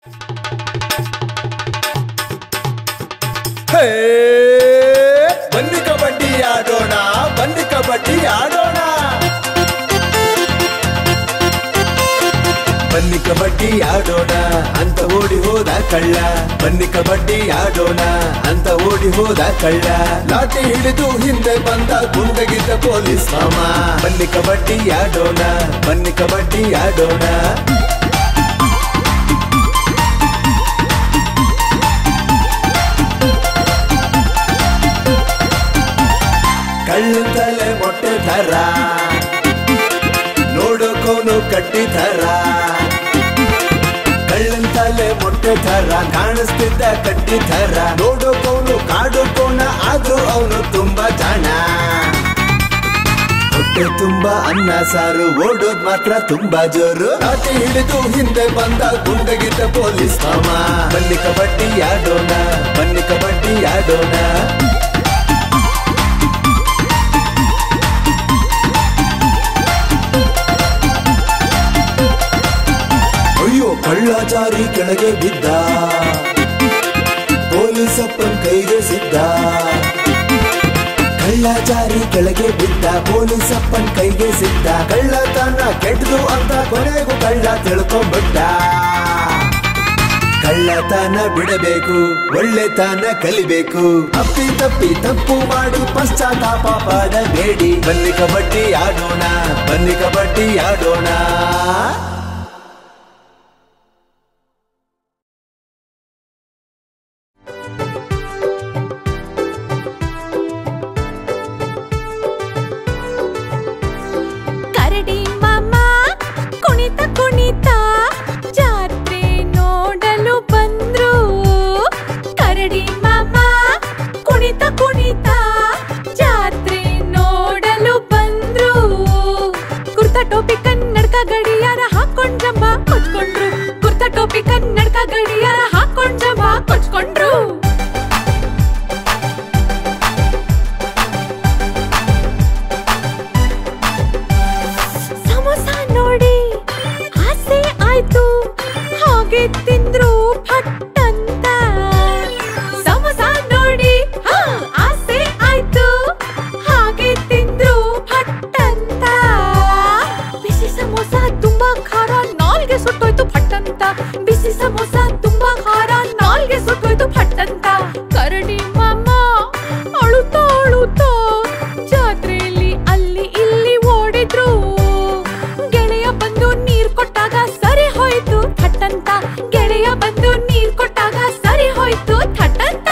ಹೇ ಬನ್ನಿ ಕಬಡ್ಡಿ ಆಡೋಣ ಬನ್ನಿ ಕಬಡ್ಡಿ ಆಡೋಣ ಬನ್ನಿ ಕಬಡ್ಡಿ ಆಡೋಣ ಅಂತ ಓಡಿ ಹೋದ ಕಳ್ಳ ಬನ್ನಿ ಕಬಡ್ಡಿ ಆಡೋಣ ಅಂತ ಓಡಿ ಹೋದ ಕಳ್ಳ ಲಾಠಿ ಹಿಡಿದು ಹಿಂದೆ ಬಂದ ಗುಂಡಗಿದ್ದ ಪೊಲೀಸ್ ಮಾಮ ಬನ್ನಿ ಕಬಡ್ಡಿ ಆಡೋಣ ಬನ್ನಿ ಕಬಡ್ಡಿ ಆಡೋಣ ಕಳ್ಳ ತಲೆ ಮೊಟ್ಟೆ ಥರ ನೋಡೋಕೋನು ಕಟ್ಟಿ ಥರ ಕಳ್ಳನ್ ತಲೆ ಮೊಟ್ಟೆ ಥರ ಕಾಣಿಸ್ತಿದ್ದ ಕಟ್ಟಿ ಥರ ನೋಡೋಕೋನು ಕಾಡೋಕೋನ ಆದ್ರೂ ಅವನು ತುಂಬಾ ಜಾಣ ಹೊಟ್ಟೆ ತುಂಬಾ ಅನ್ನ ಸಾರು ಓಡೋದ್ ಮಾತ್ರ ತುಂಬಾ ಜೋರು ಲಾಠಿ ಹಿಡಿದು ಹಿಂದೆ ಬಂದ ಗುಂಡಗಿದ್ದ ಪೊಲೀಸ್ ಮಾಮ ಬನ್ನಿ ಕಬಡ್ಡಿ ಆಡೋಣ ಬನ್ನಿ ಕಬಡ್ಡಿ ಆಡೋಣ ಅಯ್ಯೋ ಕಳ್ಳಾಚಾರಿ ಕೆಳಗೆ ಬಿದ್ದ ಪೊಲೀಸಪ್ಪನ್ ಕೈಗೆ ಸಿದ್ದ ಕಳ್ಳಾಚಾರಿ ಕೆಳಗೆ ಬಿದ್ದ ಪೊಲೀಸಪ್ಪನ್ ಕೈಗೆ ಸಿದ್ದ ಕಳ್ಳತನ ಕೆಟ್ಟದು ಅಂತ ಕೊನೆಗೂ ಕಳ್ಳ ತಿಳ್ಕೊಂಡ್ಬಿಟ್ಟ ಕಳ್ಳತನ ಬಿಡಬೇಕು ಒಳ್ಳೆತನ ಕಲಿಬೇಕು ಅಪ್ಪಿ ತಪ್ಪಿ ತಪ್ಪು ಮಾಡಿ ಪಶ್ಚಾತ್ತಾಪ ಪಡಬೇಡಿ ಬನ್ನಿ ಕಬಡ್ಡಿ ಆಡೋಣ ಬನ್ನಿ ಕಬಡ್ಡಿ ಆಡೋಣ ಕರಡಿ ಮಾಮ ಕುಣಿತ ಕುಣಿತ ಜಾತ್ರೆ ನೋಡಲು ಬಂದ್ರು ಕರಡಿ ಮಾಮ ಕುಣಿತ ಕುಣಿತ ಜಾತ್ರೆ ನೋಡಲು ಬಂದ್ರು ಕುರ್ತಾ ಟೋಪಿ ಕನ್ನಡಕ ಗಡಿಯಾರ ಹಾಕೊಂಡ್ ಜಂಬ ಕೊಚ್ಕೊಂಡ್ರು ಕುರ್ತಾ ಟೋಪಿ ಕನ್ನಡಕ ಗಡಿಯಾರ ಹಾಕೊಂಡ್ ಜಂಬ ಕೊಚ್ಕೊಂಡ್ರು ಸಮೋಸ ನೋಡಿ ಆಸೆ ಆಯ್ತು ಹಾಗೆ ತಿಂದ್ರು ಫಟ್ ಅಂತ ಸಮೋಸ ನೋಡಿ ಹಾ, ಆಸೆ ಆಯ್ತು ಹಾಗೆ ತಿಂದ್ರು ಫಟ್ ಅಂತ ಬಿಸಿ ಸಮೋಸ ತುಂಬಾ ಖಾರ ನಾಲ್ಗೆ ಸುಟ್ಟೋಯ್ತು ಫಟ್ ಅಂತ ಬಿಸಿ ಸಮೋಸ ತುಂಬಾ ಖಾರ ನಾಲ್ಗೆ ಸುಟ್ಟೋಯ್ತು ಫಟ್ ಅಂತ ಕರಡಿ ಮಾಮ ಅಳುತ್ತಾ ಅಳುತ್ತಾ ಜಾತ್ರೆಯಲ್ಲಿ ಅಲ್ಲಿ ಇಲ್ಲಿ ಓಡಿದ್ರು ಗೆಳೆಯ ಬಂದು ನೀರ್ ಕೊಟ್ಟಾಗ ಸರಿ ಹೋಯ್ತು ಥಟ್ಟಂತ ಗೆಳೆಯ ಬಂದು ನೀರ್ ಕೊಟ್ಟಾಗ ಸರಿ ಹೋಯ್ತು ಥಟ್ಟಂತ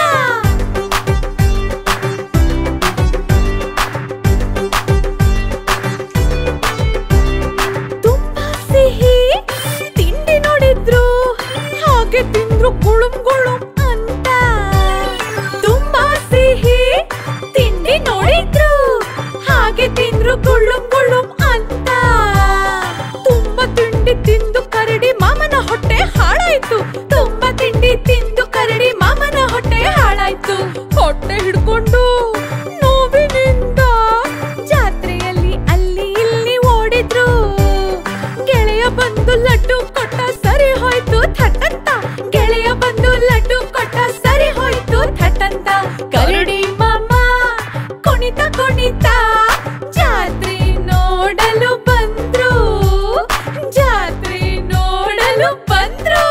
ತುಂಬಾ ಸಿಹಿ ತಿಂಡಿ ನೋಡಿದ್ರು ಹಾಗೆ ತಿಂದ್ರು ಗುಳುಂ ಗುಳುಂ ಅಂತ ತುಂಬಾ ಸಿಹಿ ತಿಂಡಿ ನೋಡಿದ್ರು ಹಾಗೆ ತಿಂದ್ರು ಗುಳುಂ ಗುಳುಂ ಅಂತ ತುಂಬಾ ತಿಂಡಿ ತಿಂದು ಕರಡಿ ಮಾಮನ ಹೊಟ್ಟೆ ಹಾಳಾಯ್ತು ತುಂಬಾ ತಿಂಡಿ ತಿಂದು ಕರಡಿ ಮಾಮನ ಹೊಟ್ಟೆ ಹಾಳಾಯ್ತು ಹೊಟ್ಟೆ ಹಿಡ್ಕೊಂಡು ನೋವಿನಿಂದ ಜಾತ್ರೆಯಲ್ಲಿ ಅಲ್ಲಿ ಇಲ್ಲಿ ಓಡಿದ್ರು ಗೆಳೆಯ ಬಂದು ಲಡ್ಡು ಕೊಟ್ಟ ಸರಿ ಹೋಯ್ತು ಥಟ್ಟಂತ ಗೆಳೆಯ ಬಂದು ಲಡ್ಡು ಕೊಟ್ಟ ಸರಿ ಹೋಯ್ತು ಥಟ್ಟಂತ ಕರಡಿ ಮಾಮ ಕುಣಿತ ಕುಣಿತ ಜಾತ್ರೆ ನೋಡಲು ಬಂದ್ರು ಜಾತ್ರೆ ನೋಡಲು ಬಂದ್ರು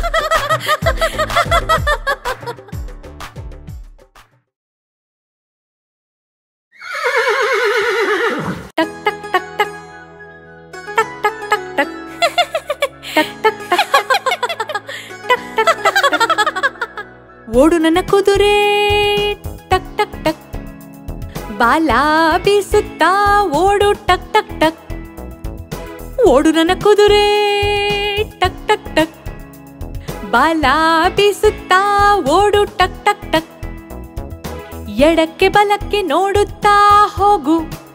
ಟಕ್ ಟಕ್ ಟಕ್ ಟಕ್ ಟಕ್ ಟಕ್ ಟಕ್ ಟಕ್ ಟಕ್ ಟಕ್ ಟಕ್ ಟಕ್ ಟಕ್ ಓಡು ನನ್ನ ಕುದುರೆ ಟಕ್ ಟಕ್ ಟಕ್ ಬಾಲ ಬೀಸುತ್ತಾ ಓಡು ಟಕ್ ಟಕ್ ಟಕ್ ಓಡು ನನ್ನ ಕುದುರೆ ಟಕ್ ಟಕ್ ಟಕ್ ಬಾಲ ಬೀಸುತ್ತಾ ಓಡು ಟಕ್ ಟಕ್ ಟಕ್ ಎಡಕ್ಕೆ ಬಲಕ್ಕೆ ನೋಡುತ್ತಾ ಹೋಗು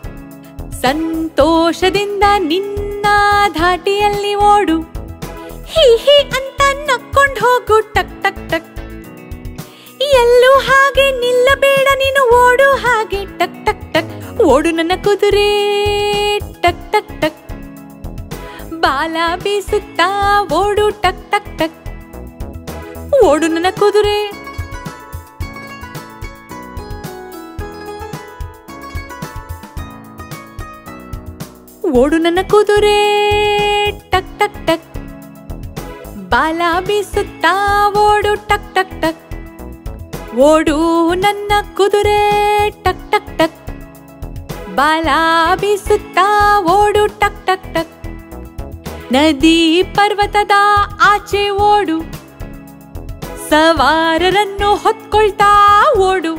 ಸಂತೋಷದಿಂದ ನಿನ್ನ ಧಾಟಿಯಲ್ಲಿ ಓಡು ಹಿ ಹಿ ಅಂತ ನಕ್ಕೊಂಡ್ ಹೋಗು ಟಕ್ ಟಕ್ ಟಕ್ ಎಲ್ಲೂ ಹಾಗೆ ನಿಲ್ಲಬೇಡ ನೀನು ಓಡು ಹಾಗೆ ಟಕ್ ಟಕ್ ಟಕ್ ಓಡು ನನ್ನ ಕುದುರೆ ಟಕ್ ಟಕ್ ಟಕ್ ಬಾಲ ಬೀಸುತ್ತಾ ಓಡು ಟಕ್ ಟಕ್ ಟಕ್ ಓಡು ನನ್ನ ಕುದುರೆ ಓಡು ನನ್ನ ಕುದುರೆ ಟಕ್ ಟಕ್ ಟಕ್ ಬಾಲ ಬೀಸುತ್ತಾ ಓಡು ಟಕ್ ಟಕ್ ಟಕ್ ಓಡು ನನ್ನ ಕುದುರೆ ಟಕ್ ಟಕ್ ಟಕ್ ಬಾಲ ಬೀಸುತ್ತಾ ಓಡು ಟಕ್ ಟಕ್ ಟಕ್ ನದಿ ಪರ್ವತದ ಆಚೆ ಓಡು ಸವಾರರನ್ನು ಹೊತ್ಕೊಳ್ತಾ ಓಡು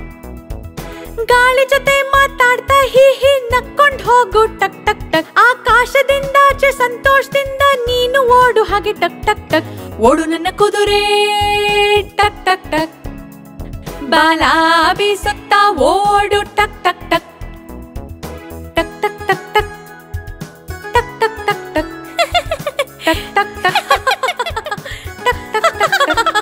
ಗಾಳಿ ಜೊತೆ ಮಾತಾಡ್ತಾ ಹಿ ಹಿ ನಕ್ಕೊಂಡ್ ಹೋಗು ಟಕ್ ಟಕ್ ಟಕ್ ಆಕಾಶದಿಂದ ಆಚೆ ಸಂತೋಷದಿಂದ ನೀನು ಓಡು ಹಾಗೆ ಟಕ್ ಟಕ್ ಟಕ್ ಓಡು ನನ್ನ ಕುದುರೆ ಟಕ್ ಟಕ್ ಟಕ್ ಬಾಲ ಬೀಸುತ್ತಾ ಓಡು ಟಕ್ ಟಕ್ ಟಕ್ ಟಕ್ ಟಕ್ ಟಕ್ ಟಕ್ ಟಕ್ ಟಕ್ ಟಕ್ ಟಕ್ ಟಕ್ ಟಕ್ ಟಕ್ ಟಕ್ ಟಕ್ ಟಕ್ ಟಕ್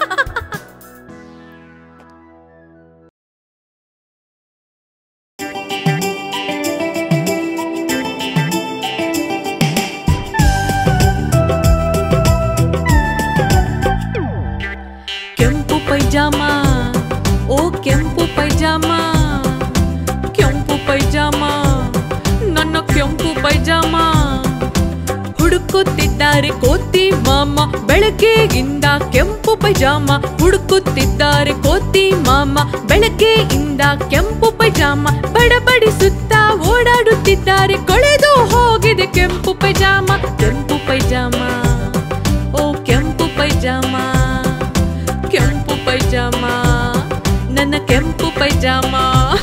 ಕೆಂಪು ಪೈಜಾಮ ಓ ಕೆಂಪು ಪೈಜಾಮ ಕೆಂಪು ಪೈಜಾಮ ನನ್ನ ಕೆಂಪು ಪೈಜಾಮ ಹುಡುಕುತ್ತಿದ್ದಾರೆ ಕೋತಿ ಮಾಮ ಬೆಳಗ್ಗೆಯಿಂದ ಕೆಂಪು ಪೈಜಾಮ ಹುಡುಕುತ್ತಿದ್ದಾರೆ ಕೋತಿ ಮಾಮ ಬೆಳಗ್ಗೆಯಿಂದ ಕೆಂಪು ಪೈಜಾಮ ಬಡಬಡಿಸುತ್ತಾ ಓಡಾಡುತ್ತಿದ್ದಾರೆ ಕೊಳೆದು ಹೋಗಿದೆ ಕೆಂಪು ಪೈಜಾಮ ಕೆಂಪು ಪೈಜಾಮ ಓ ಕೆಂಪು ಪೈಜಾಮ ಕೆಂಪು ಪೈಜಾಮ ನನ್ನ ಕೆಂಪು ಪೈಜಾಮ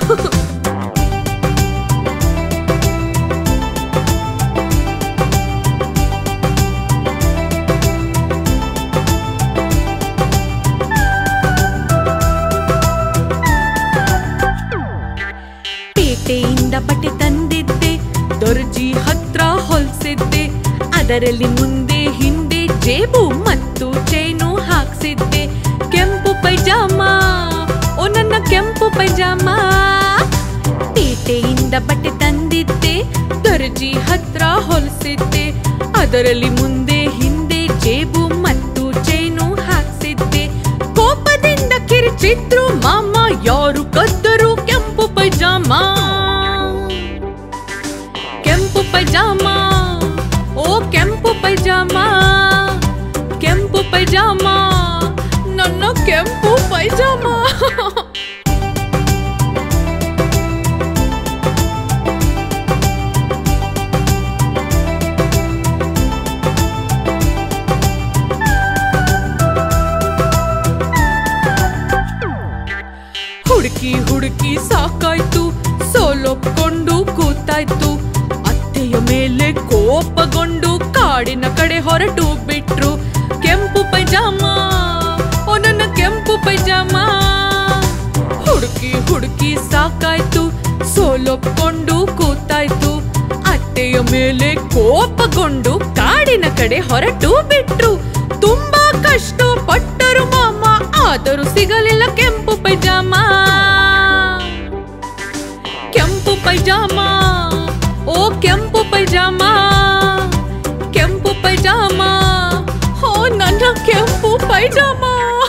ಪೇಟೆಯಿಂದ ಬಟ್ಟೆ ತಂದಿದ್ದೆ ದೊರ್ಜಿ ಹತ್ರ ಹೊಲ್ಸಿದ್ದೆ ಅದರಲ್ಲಿ ಮುಂದೆ ಹಿಂದೆ ಜೇಬು ಮತ್ತು ಚೈನು ಹಾಕ್ಸಿದ್ದೆ ಕೆಂಪು ಪೈಜಾಮ ಓ ನನ್ನ ಕೆಂಪು ಪೈಜಾಮ ಪೇಟೆಯಿಂದ ಬಟ್ಟೆ ತಂದಿದ್ದೆ ದರ್ಜಿ ಹತ್ರ ಹೊಲ್ಸಿದ್ದೆ ಅದರಲ್ಲಿ ಮುಂದೆ ಹಿಂದೆ ಜೇಬು ಮತ್ತು ಚೈನು ಹಾಕ್ಸಿದ್ದೆ ಕೋಪದಿಂದ ಕಿರಿಚಿದ್ರು ಮಾಮ ಯಾರು ಕದ್ದರು ಕೆಂಪು ಪೈಜಾಮ ಕೆಂಪು ಪೈಜಾಮ ಓ ಕೆಂಪು ಪೈಜಾಮ ಕೆಂಪು ಪೈಜಾಮ ನನ್ನ ಕೆಂಪು ಪೈಜಾಮ ಹುಡುಕಿ ಹುಡುಕಿ ಸಾಕಾಯ್ತು ಸೋಲೊಪ್ಕೊಂಡು ಕೂತಾಯ್ತು ಅತ್ತೆಯ ಮೇಲೆ ಕೋಪಗೊಂಡು ಕಾಡಿನ ಕಡೆ ಹೊರಟು ಬಿಟ್ರು ಕೆಂಪು ಪೈಜಾಮ ಓ ನನ್ನ ಕೆಂಪು ಪೈಜಾಮ ಹುಡುಕಿ ಹುಡುಕಿ ಸಾಕಾಯ್ತು ಸೋಲೊಪ್ಕೊಂಡು ಕೂತಾಯ್ತು ಅತ್ತೆಯ ಮೇಲೆ ಕೋಪಗೊಂಡು ಕಾಡಿನ ಕಡೆ ಹೊರಟು ಬಿಟ್ರು ತುಂಬಾ ಕಷ್ಟ ಪಟ್ಟರು ಮಾಮ ಆದರೂ ಸಿಗಲಿಲ್ಲ ಕೆಂಪು ಪೈಜಾಮ ಕೆಂಪು ಪೈಜಾಮ ಓ ಕೆಂಪು ಪೈಜಾಮ ಕೆಂಪು ಪೈಜಾಮ ಓ ನನ್ನ ಕೆಂಪು ಪೈಜಾಮ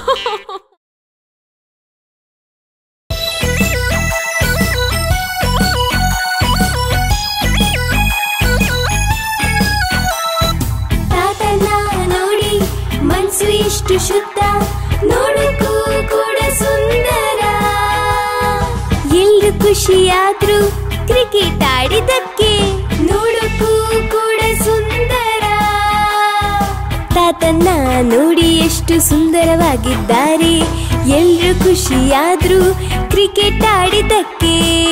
ತಾತನ ನೋಡಿ ಮನ್ಸು ಎಷ್ಟು ಶುದ್ಧ ನೋಡಕ್ಕೂ ಕೂಡ ಸುಂದರ ಎಲ್ರು ಖುಷಿಯಾದ್ರು ಕ್ರಿಕೆಟ್ ಆಡಿದಕ್ಕೆ ನೋಡಕ್ಕೂ ಕೂಡ ಸುಂದರ ತಾತನ್ನ ನೋಡಿ ಎಷ್ಟು ಸುಂದರವಾಗಿದ್ದಾರೆ ಎಲ್ರು ಖುಷಿಯಾದ್ರು ಕ್ರಿಕೆಟ್ ಆಡಿದಕ್ಕೆ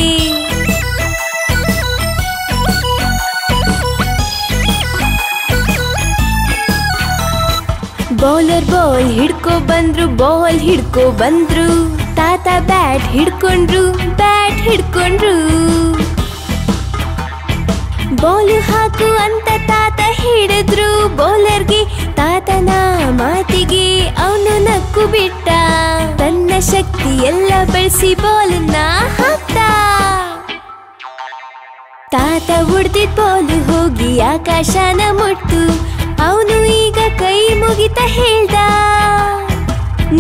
ಬೌಲರ್ ಬಾಲ್ ಹಿಡ್ಕೊ ಬಂದ್ರು ಬಾಲ್ ಹಿಡ್ಕೊ ಬಂದ್ರು ತಾತ ಬ್ಯಾಟ್ ಹಿಡ್ಕೊಂಡ್ರು ಬ್ಯಾಟ್ ಹಿಡ್ಕೊಂಡ್ರು ಬಾಲ್ ಹಾಕು ಅಂತ ತಾತ ಹಿಡಿದ್ರು ಬೌಲರ್ಗೆ ತಾತನ ಮಾತಿಗೆ ಅವನು ನಕ್ಕು ಬಿಟ್ಟ ತನ್ನ ಶಕ್ತಿ ಎಲ್ಲ ಬಳಸಿ ಬಾಲನ್ನ ಹಾಕ್ತ ತಾತ ಉಡ್ದಿದ್ ಬಾಲು ಹೋಗಿ ಆಕಾಶನ ಮುಟ್ಟು ಅವನು ಈಗ ಕೈ ಮುಗಿತ ಹೇಳ್ದ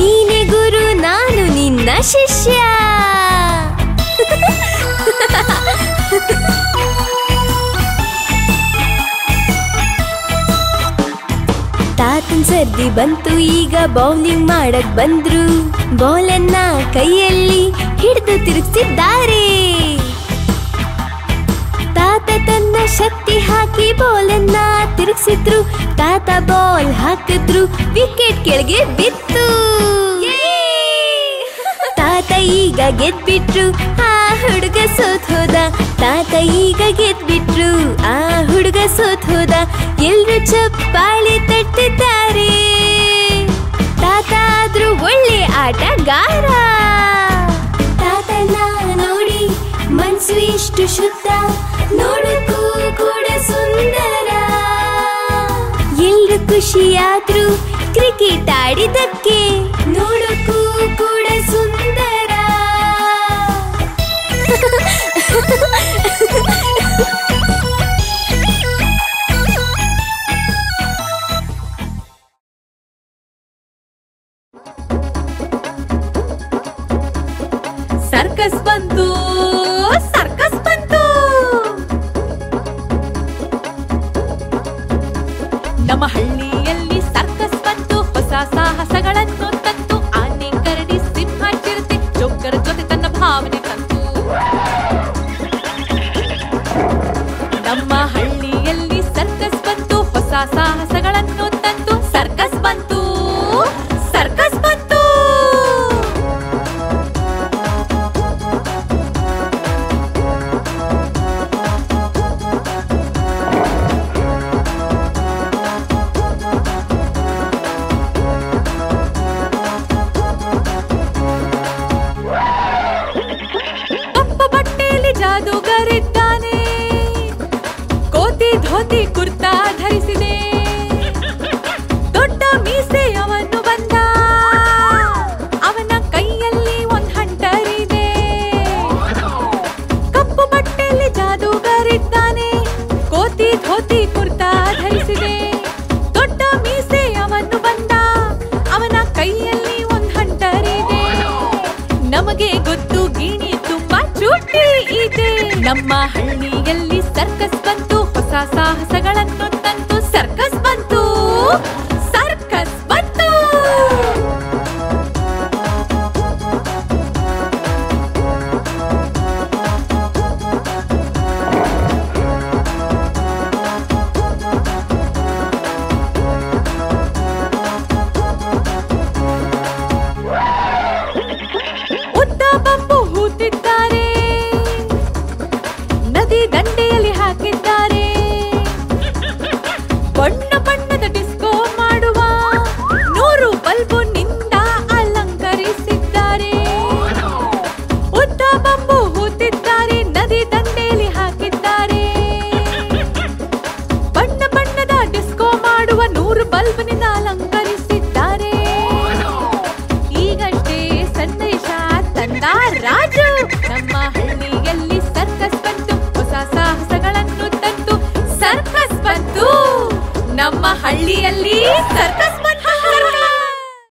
ಸ್ಪರ್ಧಿ ಬಂತು ಈಗ ಬೌಲಿಂಗ್ ಮಾಡಕ್ ಬಂದ್ರು ಬಾಲನ್ನ ಕೈಯಲ್ಲಿ ಹಿಡಿದು ತಿರುಗಿಸಿದ್ದಾರೆ ತಾತ ತನ್ನ ಶಕ್ತಿ ಹಾಕಿ ಬಾಲನ್ನ ತಿರುಗಿಸಿದ್ರು ತಾತ ಬಾಲ್ ಹಾಕಿದ್ರು ವಿಕೆಟ್ ಕೆಳಗೆ ಬಿತ್ತು ತಾತ ಈಗ ಗೆದ್ಬಿಟ್ರು ಆ ಹುಡುಗ ಸೋತ್ ಹೋದ ತಾತ ಈಗ ಗೆದ್ಬಿಟ್ರು ಆ ಹುಡುಗ ಸೋತ್ ಹೋದ ಎಲ್ರು ಚಪ್ಪಾಳೆ ತಟ್ಟಿದ್ದಾರೆ ತಾತ ಆದ್ರೂ ಒಳ್ಳೆ ಆಟಗಾರ ತಾತನ ನೋಡಿ ಮನ್ಸು ಎಷ್ಟು ಶುದ್ಧ ನೋಡಕ್ಕೂ ಕೂಡ ಸುಂದರ ಎಲ್ರು ಖುಷಿಯಾದ್ರು ಕ್ರಿಕೆಟ್ ಆಡಿದಕ್ಕೆ ನೋಡಕ್ಕೂ ಕೂಡ ಸುಂದರ ಸರ್ಕಸ್ ಬಂತು ಸರ್ಕಸ್ ಬಂತು ನಮ್ಮ ಹಳ್ಳಿಯಲ್ಲಿ ಸರ್ಕಸ್ ಬಂತು ಹೊಸ ಸಾಹಸಗಳನ್ನು ತಂತು ಆನೆ ಕರಡಿ ಸಿಂಹ ಚಿರತೆ ಜೋಕರ ಜೊತೆ ತನ್ನ ಭಾವನೆ ತಂತು ನಮ್ಮ ಹಳ್ಳಿಯಲ್ಲಿ ಸರ್ಕಸ್ ಬಂತು ಹೊಸ ಸಾಹಸಗಳನ್ನು ತಂತು ಸರ್ಕಸ್ ಬಂತು ಸರ್ಕಸ್ ಬಂತು ಕಪ್ಪ ಬಟ್ಟೆಯಲ್ಲಿ ಜಾದೂಗರಿದ್ದಾನೆ ಕೋತಿ ಧೋತಿ ಕುರ್ತಾ ಧರಿಸಿದೆ ದೊಡ್ಡ ಮೀಸೆ ಅವನು ಬಂದ ಅವನ ಕೈಯಲ್ಲಿ ಒಂದ್ ಹಂಟರ್ ಇದೆ ಕಪ್ಪು ಬಟ್ಟೆಯಲ್ಲಿ ಜಾದೂಗರಿದ್ದಾನೆ ಕೋತಿ ಧೋತಿ ಕುರ್ತಾ ಧರಿಸಿದೆ ದೊಡ್ಡ ಮೀಸೆ ಅವನು ಬಂದ ಅವನ ಕೈಯಲ್ಲಿ ಒಂದ್ ಹಂಟರ್ ಇದೆ ನಮಗೆ ಗೊತ್ತು ಗಿಣಿ ತುಂಬಾ ಚೂಟಿ ಇದೆ ನಮ್ಮ ಹಳ್ಳಿಯಲ್ಲಿ ಸರ್ಕಸ್ ಬಂತು ಹೊಸ ಸಾಹಸಗಳನ್ನು ತಂತು ಸರ್ಕಸ್ ಬಂತು ಸರ್ಕಸ್ ಬಂತು ಉದ್ದ ಬಂಬು ಹೂತಿದ್ದಾರೆ ನದಿ ದಂಡೆಯಲ್ಲಿ ಹಾಕಿದ್ದಾರೆ ಬಣ್ಣ ಬಣ್ಣದ ಡಿಸ್ಕೋ ಮಾಡುವ ನೂರು ಬಲ್ಬು ನಿಂದ ಅಲಂಕರಿಸಿದ್ದಾರೆ ಉದ್ದ ಬಂಬು ಹೂತಿದ್ದಾರೆ ನದಿ ದಂಡೆಯಲ್ಲಿ ಹಾಕಿದ್ದಾರೆ ಬಣ್ಣ ಬಣ್ಣದ ಡಿಸ್ಕೋ ಮಾಡುವ ನೂರು ಬಲ್ಬ್ನಿಂದ ಅಲಂಕರಿಸಿದ್ದಾರೆ ಈಗಷ್ಟೇ ಸಂದೇಶ ತಂದ ರಾಜು ನಮ್ಮ ಹಳ್ಳಿಯಲ್ಲಿ ಸರ್ಕಸ್ ಬಂತು ಹೊಸ ಸಾಹಸಗಳನ್ನು ತಂತು ಸರ್ಕಸ್ ಬಂತು ನಮ್ಮ ಹಳ್ಳಿಯಲ್ಲಿ ಸರ್ಕಸ್